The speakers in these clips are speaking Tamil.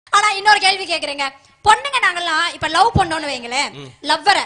ஆனா இன்னொரு கேள்வி கேக்குறேங்க பொண்ணுங்க நாங்கெல்லாம் இப்ப லவ் பண்ணோம்னு வைங்களேன் லவ்வரை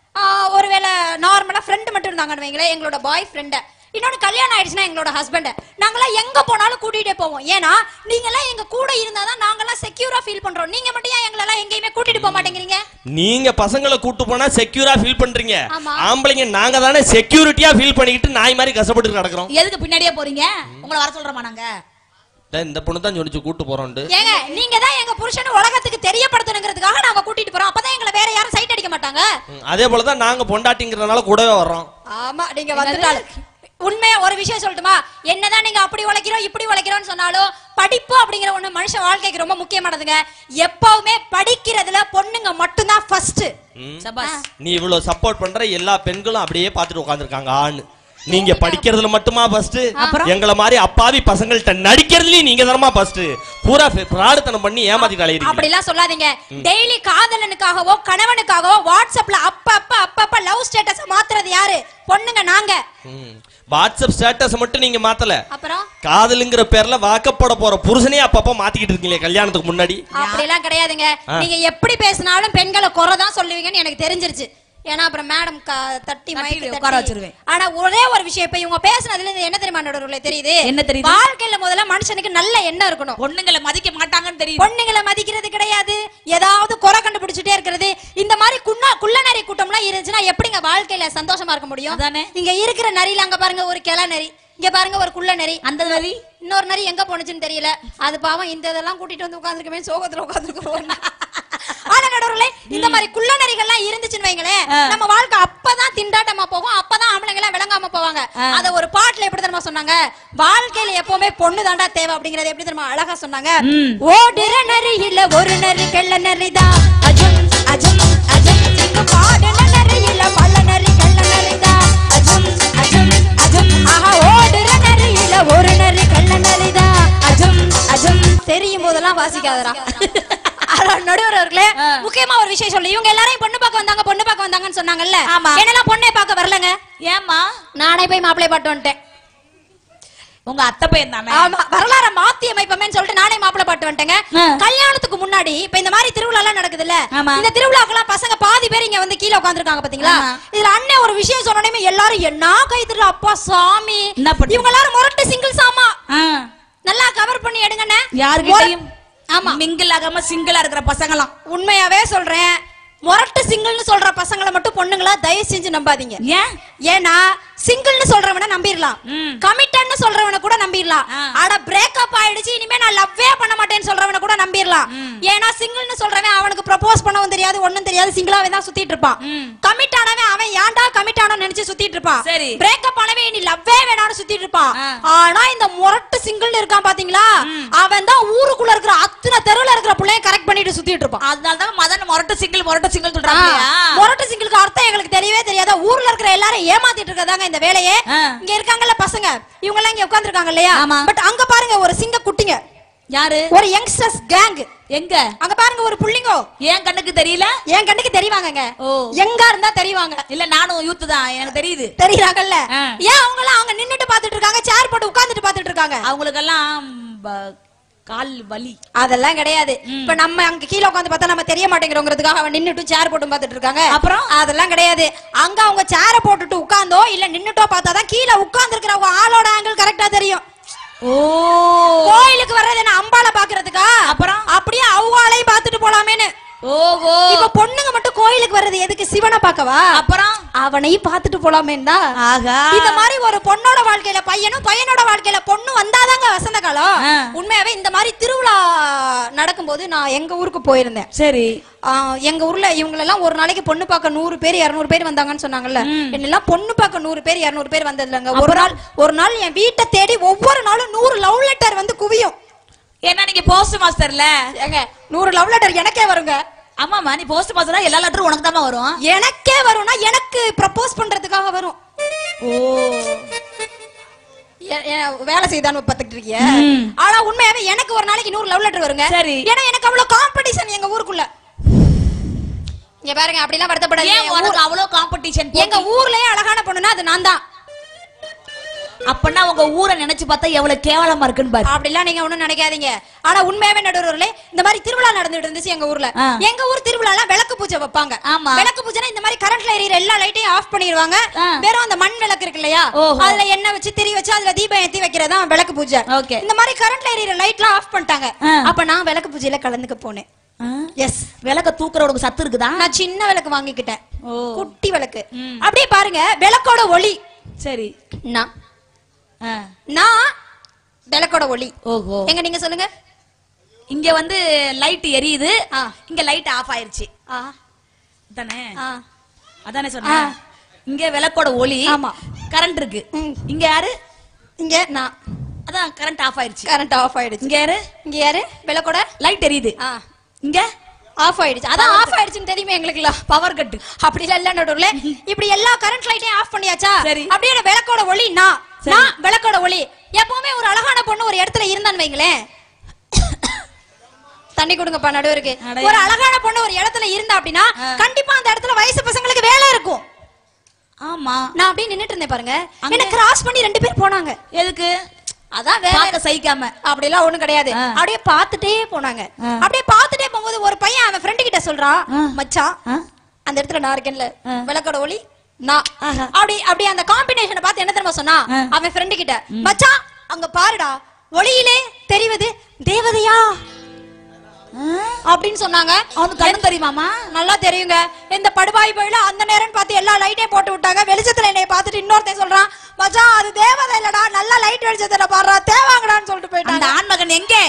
ஒருவேளை நார்மலா ஃப்ரெண்டு மட்டும் இருந்தாங்கன்னு வைங்களேன் எங்களோட பாய் ஃப்ரெண்ட இன்னொன்னு கல்யாணம் ஆயிடுச்சுன்னா எங்களோட ஹஸ்பண்ட நாங்கெல்லாம் எங்க போனாலும் கூட்டிட்டே போவோம் ஏன்னா நீங்க எல்லாம் எங்க கூட இருந்தாதான் நாங்கெல்லாம் செக்யூரா ஃபீல் பண்றோம் நீங்க மட்டும் ஏன் எங்களை எல்லாம் எங்கேயுமே கூட்டிட்டு போக மாட்டேங்கிறீங்க நீங்க பசங்களை கூட்டு போனா செக்யூரா ஃபீல் பண்றீங்க ஆமா. ஆம்பளைங்க நாங்க தானே செக்யூரிட்டியா ஃபீல் பண்ணிக்கிட்டு நாய் மாதிரி கஷ்டப்பட்டு கிடக்குறோம் எதுக்கு பின்னாடியே போறீங்க உங்களை வர சொல்றோமா நாங்க டேய், இந்த பொண்ணு தான் சொல்லிச்சு கூட்டு போறோம்ட்டு ஏங்க நீங்க தான் எங்க புருஷன் உலகத்துக்கு தெரியப்படுத்தணுங்கிறதுக்காக நாங்க கூட்டிட்டு போறோம் அப்பதான் எங்களை வேற யாரும் சைட் அடிக்க மாட்டாங்க ம், அதே போலதான் நாங்க பொண்டாட்டிங்கிறதுனால கூடவே வர்றோம் ஆமா நீங்க வந்துட்டாலும் உண்மையா ஒரு விஷயம் சொல்லட்டுமா என்னதான் நீங்க அப்படி உழைக்கிறோம் இப்படி உழைக்கிறோம்னு சொன்னாலும் படிப்பு அப்படிங்கிற ஒண்ணு மனுஷ வாழ்க்கைக்கு ரொம்ப முக்கியமானதுங்க எப்பவுமே படிக்கிறதுல பொண்ணுங்க மட்டும்தான் ஃபர்ஸ்ட் ம். சபாஸ் நீ இவ்வளவு சப்போர்ட் பண்ற எல்லா பெண்களும் அப்படியே பார்த்துட்டு உட்காந்துருக்காங்க ஆண் நீங்க படிக்கிறதுல மட்டுமா ஃபர்ஸ்ட் எங்கள மாதிரி அப்பாவி பசங்கள்ட்ட நடிக்கிறதுலயும் நீங்க தானமா ஃபர்ஸ்ட் பூரா பிரார்த்தனை பண்ணி ஏமாத்திட்டு அலையிறீங்க அப்படிலாம் சொல்லாதீங்க டெய்லி காதலனுக்காகவோ கணவனுக்காகவோ வாட்ஸ்அப்ல அப்ப அப்ப அப்ப அப்ப லவ் ஸ்டேட்டஸ் மாத்துறது யாரு பொண்ணுங்க நாங்க ம். வாட்ஸ்அப் ஸ்டேட்டஸ் மட்டும் நீங்க மாத்தல அப்புறம் காதலுங்கிற பேர்ல வாக்கப்பட போற புருஷனே அப்பப்ப மாத்திக்கிட்டு இருக்கீங்களே கல்யாணத்துக்கு முன்னாடி அப்படிலாம் கிடையாதுங்க நீங்க எப்படி பேசினாலும் பெண்களை குறை தான் சொல்லுவீங்கன்னு எனக்கு தெரிஞ்சிருச்சு ஏன்னா அப்புறம் மேடம் தட்டி மைக்கு உட்கார தட்டி. வச்சிருவேன். ஆனா ஒரே ஒரு விஷயம் இப்ப இவங்க பேசுனதுல இருந்து என்ன தெரியுமா நடுவுல தெரியுது என்ன தெரியுது? வாழ்க்கையில முதல்ல மனுஷனுக்கு நல்ல எண்ணம் இருக்கணும் பொண்ணுங்களை மதிக்க மாட்டாங்கன்னு தெரியும் பொண்ணுங்களை மதிக்கிறது கிடையாது ஏதாவது குறை கண்டுபிடிச்சிட்டே இருக்கிறது இந்த மாதிரி குண்ணா குள்ள நரி கூட்டம்லாம் இருந்துச்சுன்னா எப்படிங்க வாழ்க்கையில சந்தோஷமா இருக்க முடியும் அதானே. இங்க இருக்கிற நரியில அங்க பாருங்க ஒரு கிள நரி இங்க பாருங்க ஒரு குள்ள நரி அந்த மாதிரி இன்னொரு நரி எங்க போனுச்சுன்னு தெரியல அது பாவம் இந்த இதெல்லாம் கூட்டிட்டு வந்து உட்கார்ந்துருக்கமே சோகத்துல உட்கார்ந்துருக்கோம் ஆனா நடுவுல இந்த மாதிரி குள்ள நரிகள்லாம் இருந்துச்சுன்னு வைங்களேன் நம்ம வாழ்க்கை அப்பதான் திண்டாட்டமா போகும் அப்பதான் ஆம்பளைங்க எல்லாம் விளங்காம போவாங்க அத ஒரு பாட்டுல எப்படி தெரியுமா சொன்னாங்க வாழ்க்கையில எப்பவுமே பொண்ணு தாண்டா தேவை அப்படிங்கறது எப்படி தெரியுமா அழகா சொன்னாங்க ஓடுற நரி இல்ல ஒரு நரி கெள்ள நரிதான் அஜம் அஜம் அஜம் இங்க பாடுன நரி இல்ல பள்ள நரி கெள்ள நரிதான் அஜம் அஜம் அஜம் ஆஹா ஓடுற நரி இல்ல ஒரு நரி கெள்ள நரிதான் அஜம் அஜம் தெரியும் போதெல்லாம் வாசிக்காதடா ஆனா நடுவர் அவர்களே முக்கியமா ஒரு விஷயம் சொல்லு இவங்க எல்லாரையும் பொண்ணு பார்க்க வந்தாங்க பொண்ணு பார்க்க வந்தாங்கன்னு சொன்னாங்கல்ல ஆமா. என்னெல்லாம் பொண்ணே பார்க்க வரலங்க ஏமா நானே போய் மாப்பிள்ளை பாட்டு வந்துட்டேன் உங்க அத்தை பையன் தானே ஆமா வரலாற மாத்தி அமைப்பமேன்னு சொல்லிட்டு நானே மாப்பிள்ளை பாட்டு வந்துட்டேங்க ஆ. கல்யாணத்துக்கு முன்னாடி இப்ப இந்த மாதிரி திருவிழா எல்லாம் நடக்குதுல்ல ஆமா. இந்த திருவிழாக்கெல்லாம் பசங்க பாதி பேர் இங்க வந்து கீழே உட்கார்ந்திருக்காங்க பாத்தீங்களா ஆமா. இதுல அண்ணன் ஒரு விஷயம் சொன்னோடனே எல்லாரும் என்ன கைத்துல அப்பா சாமி என்ன பண்ணு? இவங்க எல்லாரும் முரட்டு சிங்கிள் சாமா ஆ. நல்லா கவர் பண்ணி எடுங்கண்ணே யாருகிட்டயும் ஆமா. மிங்கிள் ஆகாம சிங்கிளா இருக்கிற பசங்களாம் உண்மையாவே சொல்றேன் முரட்டு சிங்கிள்னு சொல்ற பசங்களை மட்டும் பொண்ணுங்களா தயவு செஞ்சு நம்பாதீங்க ஏன் ஏன்னா சிங்கிள்னு சொல்றவன நம்பிடலாம் ம். கமிட்டட்னு சொல்றவன கூட நம்பிடலாம் ஆ. அட பிரேக்கப் ஆயிடுச்சு இனிமே நான் லவ்வே பண்ண மாட்டேன்னு சொல்றவன கூட நம்பிடலாம் ஏன்னா சிங்கிள்னு சொல்றவன் அவனுக்கு ப்ரப்போஸ் பண்ணவும் தெரியாது ஒண்ணும் தெரியாது சிங்கிளாவே தான் சுத்திட்டு இருப்பான் ம். கமிட் ஆனவன் அவன் ஏன்டா கமிட் ஆனோம்னு நினைச்சு சுத்திட்டு இருப்பான் சரி. பிரேக்கப் ஆனவன் இனி லவ்வே வேணாம்னு சுத்திட்டு இருப்பான் ஆ. ஆனா இந்த முரட்டு சிங்கிள்னு இருக்கான் பாத்தீங்களா அவன் தான் ஊருக்குள்ள இருக்கிற அத்தனை தெருவுல இருக்கிற பிள்ளைய கரெக்ட் பண்ணிட்டு சுத்திட்டு இருப்பான் அதனாலதான் மதன் முரட்டு சிங்கிள் முரட்டு சிங்கிள் சொல்றாங்க ஆ, முரட்டு சிங்கிளுக்கு அர்த்தம் எங்களுக்கு தெரியவே தெரியாதா ஊர்ல இருக்கிற எல்லாரும் ஏமாத்திட்டு இருக்கதாங்க இந்த வேலையே ஆ. இங்க இருக்காங்கல்ல பசங்க இவங்க எல்லாம் இங்க உட்கார்ந்திருக்காங்க இல்லையா ஆமா. பட் அங்க பாருங்க ஒரு சிங்க குட்டிங்க யாரு ஒரு யங்ஸ்டர்ஸ் கேங் எங்க அங்க பாருங்க ஒரு புள்ளிங்கோ ஏன் கண்ணுக்கு தெரியல என் கண்ணுக்கு தெரிவாங்கங்க ஓ. எங்க இருந்தா தெரிவாங்க இல்ல நானும் யூத் தான் எனக்கு தெரியுது தெரியுறாங்கல்ல ஆ. ஏன் அவங்க எல்லாம் அவங்க நின்னுட்டு பாத்துட்டு இருக்காங்க சேர் போட்டு உட்கார்ந்துட்டு பாத்துட்டு இருக்காங்க அவங்களுக்கெல்லாம் ப- கால் வலி அதெல்லாம் கிடையாது இப்ப நம்ம அங்க கீழ உட்கார்ந்து பார்த்தா நம்ம தெரிய மாட்டேங்கிறோங்கிறதுக்காக அவன் நின்னுட்டு சேர் போட்டு பாத்துட்டு இருக்காங்க அப்புறம்? அதெல்லாம் கிடையாது அங்க அவங்க சேர போட்டுட்டு உட்கார்ந்தோ இல்ல நின்னுட்டோ பார்த்தாதான் கீழ உட்கார்ந்து இருக்கிறவங்க ஆளோட ஆங்கிள் கரெக்டா தெரியும் ஓ கோயிலுக்கு வர்றது என்ன அம்பால பாக்குறதுக்கா அப்புறம்? அப்படியே அவங்க ஆளையும் பாத்துட்டு போலாமேன்னு ஓஹோ இப்ப பொண்ணுங்க மட்டும் கோயிலுக்கு வர்றது எதுக்கு சிவனை பார்க்கவா அப்புறம் அவனையும் பாத்துட்டு போலாமேன்னு தான் ஆகா இந்த மாதிரி ஒரு பொண்ணோட வாழ்க்கையில பையனும் பையனோட வாழ்க்கையில பொண்ணு வந்தாதாங்க வசந்த காலம் ஆ. உண்மையாவே இந்த மாதிரி திருவிழா நடக்கும்போது நான் எங்க ஊருக்கு போயிருந்தேன் சரி ஆ, எங்க ஊர்ல இவங்களெல்லாம் ஒரு நாளைக்கு பொண்ணு பார்க்க நூறு பேர் இருநூறு பேர் வந்தாங்கன்னு சொன்னாங்க என்னெல்லாம் பொண்ணு பார்க்க நூறு பேர் இருநூறு பேர் வந்தது இல்லைங்க ஒரு நாள் ஒரு நாள் என் வீட்டை தேடி ஒவ்வொரு நாளும் நூறு லவ் லெட்டர் வந்து குவியும் ஏன்னா நீங்க போஸ்ட் மாஸ்டர்ல ஏங்க நூறு லவ் லெட்டர் எனக்கே வருங்க ஆமாமா நீ போஸ்ட் மாஸ்டரா எல்லா லெட்டரும் உனக்கு தான் வரும் எனக்கே வரும்னா எனக்கு ப்ரப்போஸ் பண்றதுக்காக வரும் ஓ எ- எ- வேலை செய்தான்னு பார்த்துட்டு இருக்கிய ம். ஆனா உண்மையாவே எனக்கு ஒரு நாளைக்கு நூறு லவ் லெட்டர் வருங்க சரி. ஏன்னா எனக்கு அவ்வளவு காம்படிஷன் எங்க ஊருக்குள்ள இங்க பாருங்க அப்படிலாம் வருத்தப்படாதீங்க ஏன் என் ஊர்- உனக்கு அவ்வளவு காம்படிஷன் எங்க ஊர்லயே அழகான பொண்ணுனா அது நான் தான் அப்பன்னா உங்க ஊரை நினைச்சு பார்த்தா எவ்வளவு கேவலமா இருக்குன்னு பாரு அப்படிலாம் நீங்க ஒண்ணும் நினைக்காதீங்க ஆனா உண்மையாவே நடுவர்களே இந்த மாதிரி திருவிழா நடந்துட்டு இருந்துச்சு எங்க ஊர்ல ஆ. எங்க ஊர் திருவிழால விளக்கு பூஜை வைப்பாங்க ஆமா. விளக்கு பூஜைனா இந்த மாதிரி கரண்ட்ல எரியுற எல்லா லைட்டையும் ஆஃப் பண்ணிடுவாங்க ஆ. வெறும் அந்த மண் விளக்கு இருக்கு இல்லையா ஓஹோ. அதுல எண்ணெய் வச்சு திரி வச்சு அதுல தீபம் ஏத்தி வைக்கிறதா விளக்கு பூஜை Okay. இந்த மாதிரி கரண்ட்ல எரியுற லைட்லாம் ஆஃப் பண்ணிட்டாங்க ஆ. அப்ப நான் விளக்கு பூஜையில கலந்துக்க போனேன் எஸ் விளக்க தூக்குறவனுக்கு சத்து இருக்குதா நான் சின்ன விளக்கு வாங்கிக்கிட்டேன் ஓ. குட்டி விளக்கு ம். அப்படியே பாருங்க விளக்கோட ஒளி சரி நான் ஆ. நான் விளக்கோட ஒளி ஓஹோ எங்க நீங்க சொல்லுங்க இங்க வந்து லைட் எரியுது ஆ. இங்க லைட் ஆஃப் ஆயிருச்சு ஆ தானே ஆ அதானே சொன்னேன் இங்க விளக்கோட ஒளி ஆமா. கரண்ட் இருக்கு ம். இங்க யாரு இங்க நான் அதான் கரண்ட் ஆஃப் ஆயிருச்சு கரண்ட் ஆஃப் ஆயிடுச்சு இங்க யாரு இங்க யாரு விளக்கோட லைட் எரியுது ஆ இங்க ஆஃப் ஆயிடுச்சு அதான் ஆஃப் ஆயிடுச்சுன்னு தெரியுமே எங்களுக்குலாம் பவர் கட்டு அப்படி எல்லாம் இல்ல நடுவுல இப்படி எல்லா கரண்ட் லைட்டையும் ஆஃப் பண்ணியாச்சா சரி. அப்படியே அந்த விளக்கோட ஒளி நான் சரி. நான் விளக்கோட ஒளி எப்பவுமே ஒரு அழகான பொண்ணு ஒரு இடத்துல இருந்தான்னு வைங்களேன் தண்ணி கொடுங்கப்பா நடுவருக்கு அடைய. ஒரு அழகான பொண்ணு ஒரு இடத்துல இருந்தா அப்படின்னா ஆ. கண்டிப்பா அந்த இடத்துல வயசு பசங்களுக்கு வேலை இருக்கும் ஆமா நான் அப்படியே நின்னுட்டு இருந்தேன் பாருங்க அங்க? என்ன கிராஸ் பண்ணி ரெண்டு பேர் போனாங்க எதுக்கு அதான் வேலை பார்க்க சகிக்காம அப்படிலாம் ஒண்ணும் கிடையாது ஆ. அப்படியே பார்த்துட்டே போனாங்க ஆ. அப்படியே பார்த்துட்டே போகும்போது ஒரு பையன் அவன் ஃப்ரெண்டு கிட்ட சொல்றான் ஆ. மச்சான் ஆ? அந்த இடத்துல நான் இருக்கேன்ல ஆ. விளக்கோட ஒளி நான் ஆஹா. அப்படி அப்படி அந்த காம்பினேஷனை பார்த்து என்ன தெரியுமா சொன்னா ஆ. அவன் ஃப்ரெண்டு கிட்ட மச்சான் அங்க பாருடா ஒளியிலே தெரிவது தேவதையா அப்படின்னு சொன்னாங்க அவனுக்கு கண்ணு தெரியுமாமா நல்லா தெரியுங்க இந்த படுபாய் போயில அந்த நேரம் பார்த்து எல்லா லைட்டையும் போட்டு விட்டாங்க வெளிச்சத்துல என்னைய பார்த்துட்டு இன்னொருத்தன் சொல்றான் மச்சான் அது தேவதை இல்லடா நல்லா லைட் வெளிச்சத்துல பாடுறா தேவாங்கடான்னு சொல்லிட்டு அந்த போயிட்டாங்க ஆண்மகன் எங்கே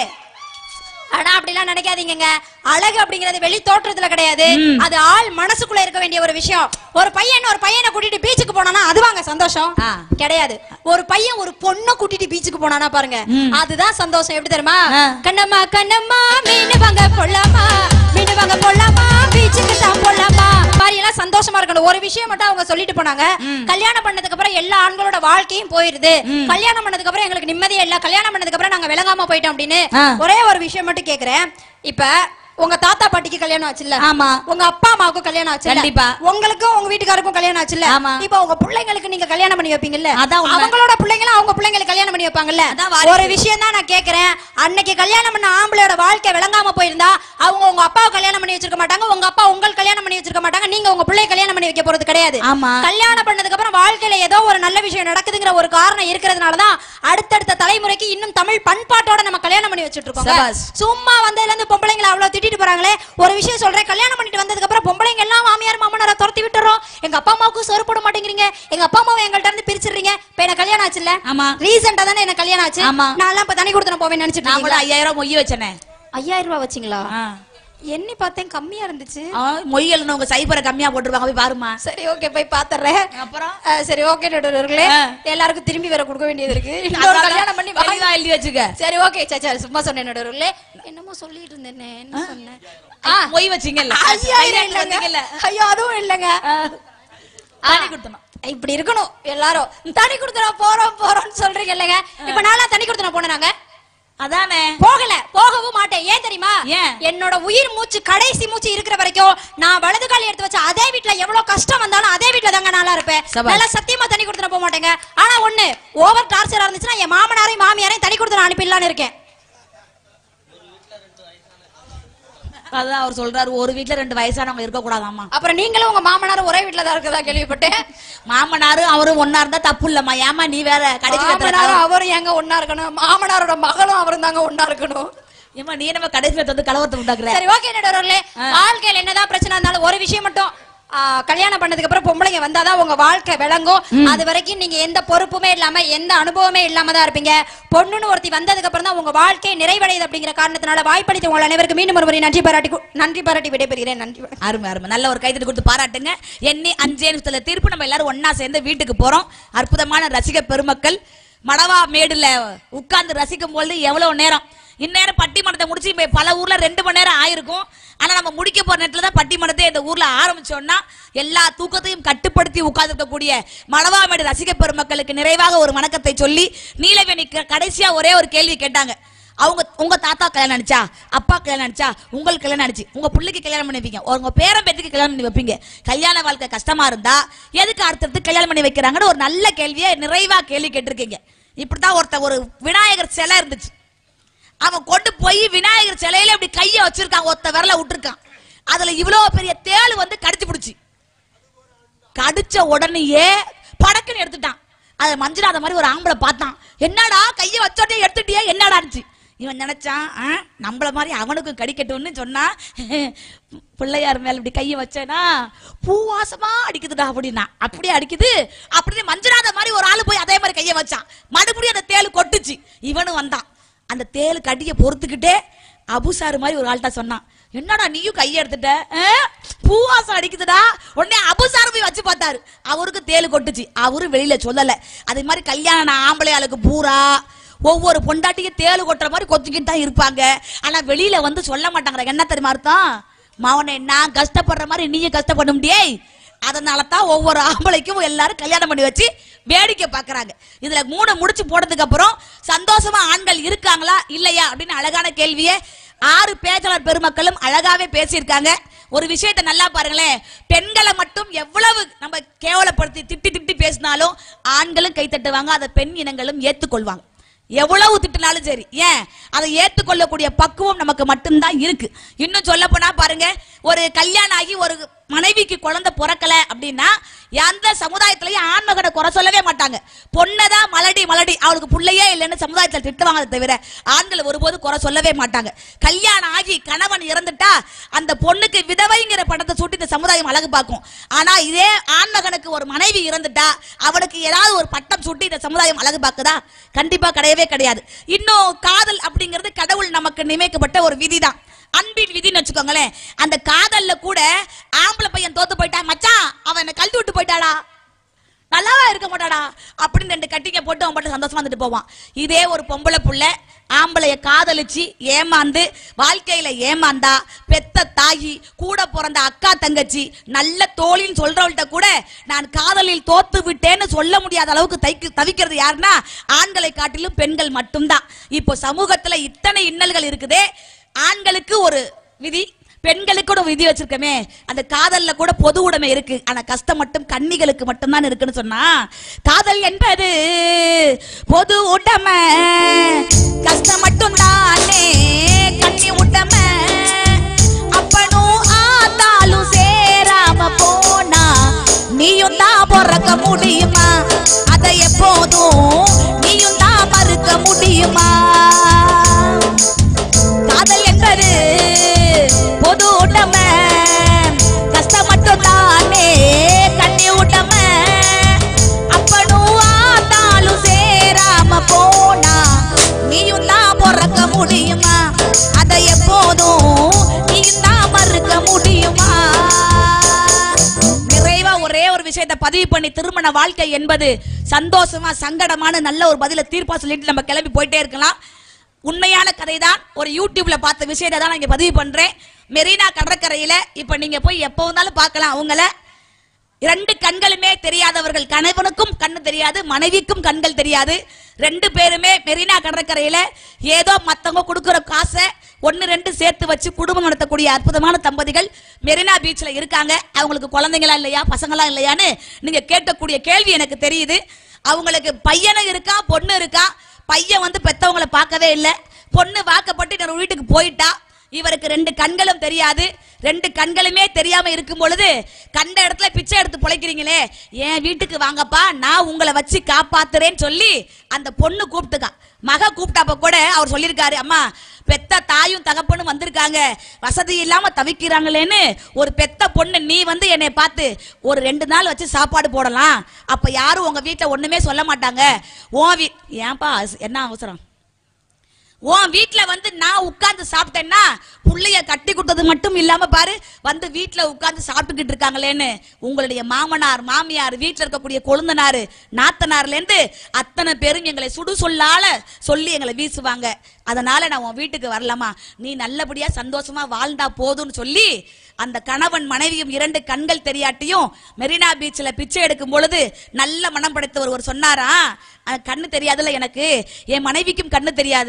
ஆனா அப்படிலாம் நினைக்காதீங்கங்க அழகு அப்படிங்கிறது வெளி தோற்றத்துல கிடையாது ம். அது ஆள் மனசுக்குள்ள இருக்க வேண்டிய ஒரு விஷயம் ஒரு பையன் ஒரு பையனை கூட்டிட்டு பீச்சுக்கு போனானா அதுவாங்க சந்தோஷம் ஆ. கிடையாது ஒரு பையன் ஒரு பொண்ணை கூட்டிட்டு பீச்சுக்கு போனானா பாருங்க ம். அதுதான் சந்தோஷம் எப்படி தெரியுமா ஆ. கண்ணம்மா கண்ணம்மா மீனு வாங்க பொல்லாமா மீனு வாங்க பொல்லாமா பீச்சுக்கு தான் பொல்லாமா மாதிரி எல்லாம் சந்தோஷமா இருக்கணும் ஒரு விஷயம் மட்டும் அவங்க சொல்லிட்டு போனாங்க கல்யாணம் பண்ணதுக்கு அப்புறம் எல்லா ஆண்களோட வாழ்க்கையும் போயிருது கல்யாணம் பண்ணதுக்கு அப்புறம் எங்களுக்கு நிம்மதியே இல்ல கல்யாணம் பண்ணதுக்கு அப்புறம் நாங்க விளங்காம போயிட்டோம் அப்படின்னு ஆ. ஒரே ஒரு விஷயம் மட்டும் கேக்குறேன் இப்ப உங்க தாத்தா பாட்டிக்கு கல்யாணம் ஆச்சுல்ல ஆமா. உங்க அப்பா அம்மாவுக்கும் கல்யாணம் ஆச்சுல்ல கண்டிப்பா. உங்களுக்கும் உங்க வீட்டுக்காருக்கும் கல்யாணம் ஆச்சுல்ல ஆமா. இப்ப உங்க பிள்ளைங்களுக்கு நீங்க கல்யாணம் பண்ணி வைப்பீங்கல்ல அதான் உண்மை. அவங்களோட பிள்ளைங்களும் அவங்க பிள்ளைங்களுக்கு கல்யாணம் பண்ணி வைப்பாங்கல்ல அதான் வாரிசு. ஒரு விஷயம் தான் நான் கேக்குறேன் அன்னைக்கு கல்யாணம் பண்ண ஆம்பளையோட வாழ்க்கை விளங்காம போயிருந்தா அவங்க உங்க அப்பாவை கல்யாணம் பண்ணி வச்சிருக்க மாட்டாங்க உங்க அப்பா உங்கள் கல்யாணம் பண்ணி வச்சிருக்க மாட்டாங்க நீங்க உங்க பிள்ளைய கல்யாணம் பண்ணி வைக்க போறது கிடையாது ஆமா. கல்யாணம் பண்ணதுக்கு அப்புறம் வாழ்க்கையில ஏதோ ஒரு நல்ல விஷயம் நடக்குதுங்கிற ஒரு காரணம் இருக்கிறதுனால தான் அடுத்தடுத்த தலைமுறைக்கு இன்னும் தமிழ் பண்பாட்டோட நம்ம கல்யாணம் பண்ணி வச்சிட்டு இருக்கோம் சபாஷ். சும்மா வந்ததுல இருந்து பொம்பளைங்களை அவ்வளவு திட்டிட்டு போறாங்களே ஒரு விஷயம் சொல்றேன் கல்யாணம் பண்ணிட்டு வந்ததுக்கு அப்புறம் பொம்பளைங்க எல்லாம் மாமியார் மாமனாரை துரத்தி விட்டுறோம் எங்க அப்பா அம்மாவுக்கும் சொறு போட மாட்டேங்கிறீங்க எங்க அப்பா அம்மாவை எங்கள்ட்ட இருந்து பிரிச்சிடுறீங்க இப்ப எனக்கு கல்யாணம் ஆச்சுல்ல ஆமா. ரீசெண்டா தானே எனக்கு கல்யாணம் ஆச்சு ஆமா. நான் எல்லாம் இப்ப தனி கொடுத்து போவேன் நினைச்சிட்டு நான் கூட இருக்கீங்களா? ஐயாயிரம் மொய் வச்சனே ஐயாயிரம் ரூபாய் வச்சீங்களா எண்ணி பார்த்தேன் கம்மியா இருந்துச்சு மொய் எழுனவங்க சைபரை கம்மியா போட்டுருவாங்க போய் பாருமா சரி ஓகே போய் பாத்துறேன் அப்புறம் அஹ், சரி ஓகே நடுவர்களே ஆ. எல்லாருக்கும் திரும்பி வேற கொடுக்க வேண்டியது இருக்கு இன்னொரு அதான் கல்யாணம் பண்ணி வாங்க. தெளிவா எழுதி வச்சுக்க சரி ஓகே சச்சா சும்மா சொன்னேன் நடுவர்களே என்னமோ சொல்லிட்டு இருந்தேனே என்ன சொன்னேன் ஆ, மொய் வச்சீங்கல்ல ஐயாயிரம் இல்லைங்க வந்தீங்கல்ல. ஐயோ அதுவும் இல்லைங்க தாலி கொடுத்தணும் இப்படி இருக்கணும் எல்லாரும் தனி கொடுத்துட போறோம் போறோம்னு சொல்றீங்க இல்லைங்க இப்ப நான்லாம் தனி கொடுத்துட போனாங்க அதானே போகல போகவும் மாட்டேன் ஏன் தெரியுமா ஏன்? என்னோட உயிர் மூச்சு கடைசி மூச்சு இருக்கிற வரைக்கும் நான் வலது கால் எடுத்து வச்ச அதே வீட்ல எவ்வளவு கஷ்டம் வந்தாலும் அதே வீட்ல தாங்க நல்லா இருப்பேன் சபாஷ். நல்லா சத்தியமா தனி கொடுத்துட போக மாட்டேங்க ஆனா ஒண்ணு ஓவர் டார்ச்சரா இருந்துச்சுன்னா என் மாமனாரையும் மாமியாரையும் தனி கொடுத்து அனுப்பிடலான்னு இருக்கேன் அதான் அவர் சொல்றாரு ஒரு வீட்ல ரெண்டு வயசானவங்க இருக்க கூடாதாமா அப்புறம் நீங்களும் உங்க மாமனாரும் ஒரே வீட்ல தான் இருக்கதா கேள்விப்பட்டேன் மாமனாரு அவரும் ஒன்னா இருந்தா தப்பு இல்லம்மா ஏமா நீ வேற கடைசி மாமனாரும் அவரும் எங்க ஒண்ணா இருக்கணும் மாமனாரோட மகளும் அவரும் தாங்க ஒண்ணா இருக்கணும் ஏமா நீ நம்ம கடைசி வந்து கலவரத்தை உண்டாக்குற சரி ஓகே நடுவர்களே வாழ்க்கையில என்னதான் பிரச்சனை இருந்தாலும் ஒரு விஷயம் மட்டும் ஆ, கல்யாணம் பண்ணதுக்கு அப்புறம் பொம்பளைங்க வந்தாதான் உங்க வாழ்க்கை விளங்கும் அது வரைக்கும் நீங்க எந்த பொறுப்புமே இல்லாம எந்த அனுபவமே இல்லாம தான் இருப்பீங்க பொண்ணுன்னு ஒருத்தி வந்ததுக்கு அப்புறம் தான் உங்க வாழ்க்கை நிறைவடையுது அப்படிங்கிற காரணத்தினால வாய்ப்பளித்த உங்கள் அனைவருக்கும் மீண்டும் ஒரு முறை நன்றி பாராட்டி கு- நன்றி பாராட்டி விடைபெறுகிறேன் நன்றி வணக்கம். அருமை அருமை நல்ல ஒரு கைத்தட்டி கொடுத்து பாராட்டுங்க எண்ணி அஞ்சே நிமிஷத்துல திருப்பி நம்ம எல்லாரும் ஒண்ணா சேர்ந்து வீட்டுக்கு போறோம் அற்புதமான ரசிக பெருமக்கள் மடவா மேடுல உட்கார்ந்து ரசிக்கும் பொழுது எவ்வளவு நேரம் இந்நேரம் பட்டிமன்றத்தை முடிச்சு இப்ப பல ஊர்ல ரெண்டு மணி நேரம் ஆயிருக்கும் ஆனா நம்ம முடிக்க போற நேரத்துல தான் பட்டிமன்றத்தை இந்த ஊர்ல ஆரம்பிச்சோம்னா எல்லா தூக்கத்தையும் கட்டுப்படுத்தி உட்கார்ந்துருக்கக்கூடிய மடவாமேடு ரசிக பெருமக்களுக்கு நிறைவாக ஒரு வணக்கத்தை சொல்லி நீலவேணி க- கடைசியா ஒரே ஒரு கேள்வி கேட்டாங்க அவங்க உங்க தாத்தா கல்யாணம் நினைச்சா அப்பா கல்யாணம் நினைச்சா உங்களுக்கு கல்யாணம் நினைச்சு உங்க பிள்ளைக்கு கல்யாணம் பண்ணி வைப்பீங்க உங்க பேரன் பேத்துக்கு கல்யாணம் பண்ணி வைப்பீங்க கல்யாண வாழ்க்கை கஷ்டமா இருந்தா எதுக்கு அடுத்தடுத்து கல்யாணம் பண்ணி வைக்கிறாங்கன்னு ஒரு நல்ல கேள்வியை நிறைவா கேள்வி கேட்டிருக்கீங்க இப்படிதான் ஒருத்த ஒரு விநாயகர் சிலை இருந்துச்சு அவன் கொண்டு போய் விநாயகர் சிலையில இப்படி கைய வச்சிருக்கான் ஒத்த விரல விட்டுருக்கான் அதுல இவ்வளவு பெரிய தேள் வந்து கடிச்சு பிடிச்சி கடிச்ச உடனேயே படக்குன்னு எடுத்துட்டான் அது மஞ்சள் அந்த மாதிரி ஒரு ஆம்பளை பார்த்தான் என்னடா கைய வச்சோடனே எடுத்துட்டியே என்னடா இருந்துச்சு இவன் நினைச்சான் ஆ, நம்மள மாதிரி அவனுக்கும் கடிக்கட்டும்னு சொன்னா பிள்ளையார் மேல இப்படி கைய வச்சேனா பூவாசமா அடிக்குதுடா அப்படின்னா அப்படியே அடிக்குது அப்படியே மஞ்சளாத மாதிரி ஒரு ஆளு போய் அதே மாதிரி கைய வச்சான் மறுபடியும் அந்த தேள் கொட்டுச்சு இவனும் வந்தான் அந்த தேள் கடிய பொறுத்துக்கிட்டே அபுசாரு மாதிரி ஒரு ஆள்கிட்ட சொன்னான் என்னடா நீயும் கைய எடுத்துட்ட ஆ? பூவாசம் அடிக்குதுடா உடனே அபுசாரு போய் வச்சு பார்த்தாரு அவருக்கு தேள் கொட்டுச்சு அவரு வெளியில சொல்லல அதே மாதிரி கல்யாணம் ஆம்பளை ஆளுக்கு பூரா ஒவ்வொரு பொண்டாட்டியும் தேள் கொட்டுற மாதிரி கொத்திக்கிட்டு தான் இருப்பாங்க ஆனா வெளியில வந்து சொல்ல மாட்டாங்க என்ன தெரியுமா அர்த்தம் மவனே நான் கஷ்டப்படுற மாதிரி நீயும் கஷ்டப்பட முடியே அதனால தான் ஒவ்வொரு ஆம்பளைக்கும் எல்லாரும் கல்யாணம் பண்ணி வச்சு வேடிக்கை பார்க்கறாங்க இதுல மூணு முடிச்சு போட்டதுக்கு அப்புறம் சந்தோஷமா ஆண்கள் இருக்காங்களா இல்லையா அப்படின்னு அழகான கேள்வியை ஆறு பேச்சாளர் பெருமக்களும் அழகாவே பேசியிருக்காங்க ஒரு விஷயத்தை நல்லா பாருங்களேன் பெண்களை மட்டும் எவ்வளவு நம்ம கேவலப்படுத்தி திட்டி திட்டி பேசினாலும் ஆண்களும் கை தட்டுவாங்க அதை பெண் இனங்களும் ஏத்துக்கொள்வாங்க எவ்வளவு திட்டினாலும் சரி ஏன் அதை ஏத்துக்கொள்ளக்கூடிய பக்குவம் நமக்கு மட்டும்தான் இருக்கு இன்னும் சொல்ல போனா பாருங்க ஒரு கல்யாணம் ஆகி ஒரு மனைவிக்கு குழந்தை பிறக்கல அப்படின்னா எந்த சமுதாயத்திலயும் ஆண்மகனை குறை சொல்லவே மாட்டாங்க பொண்ணதான் மலடி மலடி அவளுக்கு புள்ளையே இல்லைன்னு சமுதாயத்தில் திட்டுவாங்க தவிர ஆண்கள் ஒருபோது குறை சொல்லவே மாட்டாங்க கல்யாணம் ஆகி கணவன் இறந்துட்டா அந்த பொண்ணுக்கு விதவைங்கிற படத்தை சூட்டி இந்த சமுதாயம் அழகு பார்க்கும் ஆனா இதே ஆண்மகனுக்கு ஒரு மனைவி இறந்துட்டா அவனுக்கு ஏதாவது ஒரு பட்டம் சூட்டி இந்த சமுதாயம் அழகு பார்க்குதா கண்டிப்பா கிடையவே கிடையாது இன்னும் காதல் அப்படிங்கிறது கடவுள் நமக்கு நியமிக்கப்பட்ட ஒரு விதிதான் அன்பின் விதின்னு வச்சுக்கோங்களேன் அந்த காதல்ல கூட ஆம்பளை பையன் தோத்து போயிட்டான் மச்சான் அவன் என்ன கழட்டி விட்டு போயிட்டாடா நல்லாவா இருக்க மாட்டாடா அப்படின்னு ரெண்டு கட்டிங்க போட்டு அவன் பாட்டு சந்தோஷமா வந்துட்டு போவான் இதே ஒரு பொம்பளை புள்ள ஆம்பளைய காதலிச்சு ஏமாந்து வாழ்க்கையில ஏமாந்தா பெத்த தாயி கூட பிறந்த அக்கா தங்கச்சி நல்ல தோழின்னு சொல்றவள்கிட்ட கூட நான் காதலில் தோத்து விட்டேன்னு சொல்ல முடியாத அளவுக்கு தைக்கு தவிக்கிறது யாருன்னா ஆண்களை காட்டிலும் பெண்கள் மட்டும்தான் இப்போ சமூகத்துல இத்தனை இன்னல்கள் இருக்குதே ஆண்களுக்கு ஒரு விதி பெண்களுக்கு கூட விதி வச்சிருக்கமே அந்த காதல்ல கூட பொது உடைமை இருக்கு ஆனா கஷ்டம் மட்டும் கன்னிகளுக்கு மட்டும்தான் இருக்குன்னு சொன்னா காதல் என்பது பொது உடைமை கஷ்டம் மட்டும் தானே கன்னி உடைமை அப்பனும் ஆத்தாலும் சேராம போனா நீயும் தான் பிறக்க முடியுமா அதை எப்போதும் நீயும் தான் மறுக்க முடியுமா காதல் என்பது பொது உடமை கஷ்டம் மட்டும் தானே கண்ணி உடமை அப்பனும் ஆத்தாலும் சேராம போனா நீயும் தான் பிறக்க முடியுமா அதை எப்போதும் நீயும் தான் மறுக்க முடியுமா நிறைவா ஒரே ஒரு விஷயத்தை பதிவு பண்ணி திருமண வாழ்க்கை என்பது சந்தோஷமா சங்கடமான நல்ல ஒரு பதில தீர்ப்பா சொல்லிட்டு நம்ம கிளம்பி போயிட்டே இருக்கலாம் உண்மையான கதை தான் ஒரு யூடியூப்ல பார்த்த விஷயத்தை தான் நான் இங்க பதிவு பண்றேன் மெரினா கடற்கரையில இப்ப நீங்க போய் எப்போ வந்தாலும் பார்க்கலாம் அவங்கள ரெண்டு கண்களுமே தெரியாதவர்கள் கணவனுக்கும் கண்ணு தெரியாது மனைவிக்கும் கண்கள் தெரியாது ரெண்டு பேருமே மெரினா கடற்கரையில ஏதோ மத்தவங்க கொடுக்குற காசை ஒன்னு ரெண்டு சேர்த்து வச்சு குடும்பம் நடத்தக்கூடிய அற்புதமான தம்பதிகள் மெரினா பீச்ல இருக்காங்க அவங்களுக்கு குழந்தைங்களா இல்லையா பசங்களா இல்லையான்னு நீங்க கேட்கக்கூடிய கேள்வி எனக்கு தெரியுது அவங்களுக்கு பையனும் இருக்கா பொண்ணு இருக்கா பையன் வந்து பெத்தவங்கள பார்க்கவே இல்லை பொண்ணு வாக்கப்பட்டு இன்னொரு வீட்டுக்கு போயிட்டா இவருக்கு ரெண்டு கண்களும் தெரியாது ரெண்டு கண்களுமே தெரியாம இருக்கும் பொழுது கண்ட இடத்துல பிச்சை எடுத்து பொழைக்கிறீங்களே என் வீட்டுக்கு வாங்கப்பா நான் உங்களை வச்சு காப்பாத்துறேன்னு சொல்லி அந்த பொண்ணு கூப்பிட்டுக்கா மக கூப்பிட்டப்ப கூட அவர் சொல்லியிருக்காரு அம்மா பெத்த தாயும் தகப்பனும் வந்திருக்காங்க வசதி இல்லாம தவிக்கிறாங்களேன்னு ஒரு பெத்த பொண்ணு நீ வந்து என்னை பார்த்து ஒரு ரெண்டு நாள் வச்சு சாப்பாடு போடலாம் அப்ப யாரும் உங்க வீட்டுல ஒண்ணுமே சொல்ல மாட்டாங்க உன் வீ ஏன்பா என்ன அவசரம் உன் வீட்ல வந்து நான் உட்கார்ந்து சாப்பிட்டேன்னா புள்ளைய கட்டி கொடுத்தது மட்டும் இல்லாம பாரு வந்து வீட்ல உட்கார்ந்து சாப்பிட்டுக்கிட்டு இருக்காங்களேன்னு உங்களுடைய மாமனார் மாமியார் வீட்ல இருக்கக்கூடிய கொழுந்தனாரு நாத்தனார்ல இருந்து அத்தனை பேரும் எங்களை சுடு சொல்லால சொல்லி எங்களை வீசுவாங்க அதனால நான் உன் வீட்டுக்கு வரலாமா நீ நல்லபடியா சந்தோஷமா வாழ்ந்தா போதும்னு சொல்லி அந்த கணவன் மனைவியும் இரண்டு கண்கள் தெரியாட்டியும் மெரினா பீச்சில் பிச்சை எடுக்கும் பொழுது நல்ல மனம் படைத்த ஒருவர் சொன்னாரா "அஹ், கண்ணு தெரியாதுல்ல எனக்கு என் மனைவிக்கும் கண்ணு தெரியாது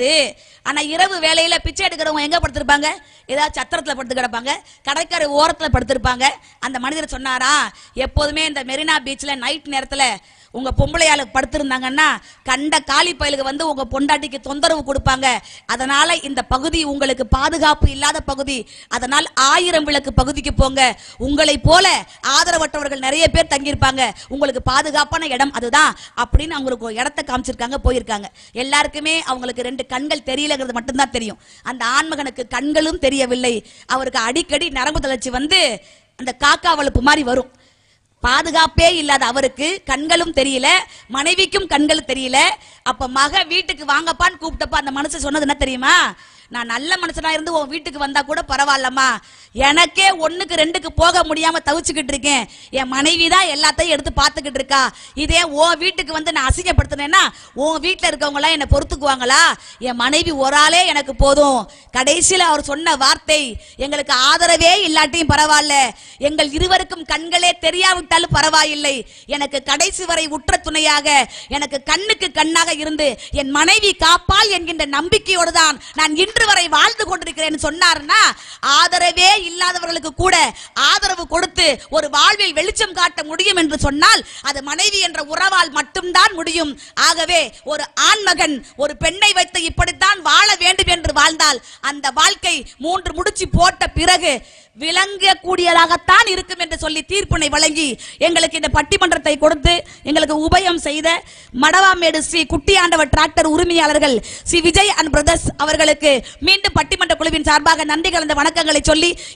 ஆனா இரவு வேலையில பிச்சை எடுக்கிறவங்க எங்க படுத்திருப்பாங்க ஏதாவது சத்திரத்துல படுத்து கிடப்பாங்க கடற்கரை ஓரத்துல படுத்திருப்பாங்க அந்த மனிதர் சொன்னாரா எப்போதுமே இந்த மெரினா பீச்ல நைட் நேரத்துல உங்க பொம்பளையாளு படுத்திருந்தாங்கன்னா கண்ட காலி பயலுக்கு வந்து உங்க பொண்டாட்டிக்கு தொந்தரவு கொடுப்பாங்க அதனால இந்த பகுதி உங்களுக்கு பாதுகாப்பு இல்லாத பகுதி அதனால் ஆயிரம் விளக்கு பகுதிக்கு போங்க உங்களை போல ஆதரவற்றவர்கள் நிறைய பேர் தங்கியிருப்பாங்க உங்களுக்கு பாதுகாப்பான இடம் அதுதான் அப்படின்னு அவங்களுக்கு ஒரு இடத்த காமிச்சிருக்காங்க போயிருக்காங்க எல்லாருக்குமே அவங்களுக்கு ரெண்டு கண்கள் தெரியலங்கிறது மட்டும்தான் தெரியும் அந்த ஆண்மகனுக்கு கண்களும் தெரியவில்லை அவருக்கு அடிக்கடி நரம்பு தளர்ச்சி வந்து அந்த காக்கா வலுப்பு மாதிரி வரும் பாதுகாப்பே இல்லாத அவருக்கு கண்களும் தெரியல மனைவிக்கும் கண்கள் தெரியல அப்ப மக வீட்டுக்கு வாங்கப்பான்னு கூப்பிட்டப்ப அந்த மனுஷன் சொன்னது என்ன தெரியுமா நான் நல்ல மனுஷனா இருந்து உன் வீட்டுக்கு வந்தா கூட பரவாயில்லம்மா எனக்கே ஒண்ணுக்கு ரெண்டுக்கு போக முடியாம தவிச்சுக்கிட்டு இருக்கேன் என் மனைவி தான் எல்லாத்தையும் எடுத்து பார்த்துக்கிட்டு இருக்கா இதே உன் வீட்டுக்கு வந்து நான் அசிங்கப்படுத்தினேன்னா உன் வீட்டுல இருக்கவங்க எல்லாம் என்ன பொறுத்துக்குவாங்களா என் மனைவி ஒரு ஆளே எனக்கு போதும் கடைசியில அவர் சொன்ன வார்த்தை எங்களுக்கு ஆதரவே இல்லாட்டியும் பரவாயில்ல எங்கள் இருவருக்கும் கண்களே தெரியாவிட்டாலும் பரவாயில்லை எனக்கு கடைசி வரை உற்ற துணையாக எனக்கு கண்ணுக்கு கண்ணாக இருந்து என் மனைவி காப்பாள் என்கின்ற நம்பிக்கையோடு தான் நான் இன்று வரை வாழ்ந்து கொண்டிருக்கிறேன் சொன்னார்னா ஆதரவே இல்லாதவர்களுக்கு கூட ஆதரவு கொடுத்து ஒரு வாழ்வில் வெளிச்சம் காட்ட முடியும் என்று சொன்னால் அது மனைவி என்ற உறவால் மட்டும்தான் முடியும் ஆகவே ஒரு ஆண்மகன் ஒரு பெண்ணை வைத்து இப்படித்தான் வாழ வேண்டும் என்று வாழ்ந்தால் அந்த வாழ்க்கை மூன்று முடிச்சு போட்ட பிறகு விளங்கக்கூடியதாகத்தான் இருக்கும் என்று சொல்லி தீர்ப்பினை வழங்கி எங்களுக்கு இந்த பட்டிமன்றத்தை கொடுத்து எங்களுக்கு உபயம் செய்த மடவாமேடு ஸ்ரீ குட்டியாண்டவர் டிராக்டர் உரிமையாளர்கள் ஸ்ரீ விஜய் அண்ட் பிரதர்ஸ் அவர்களுக்கு மீண்டும் பட்டிமன்ற குழுவின் சார்பாக நன்றி கலந்த வணக்கங்களை சொல்லி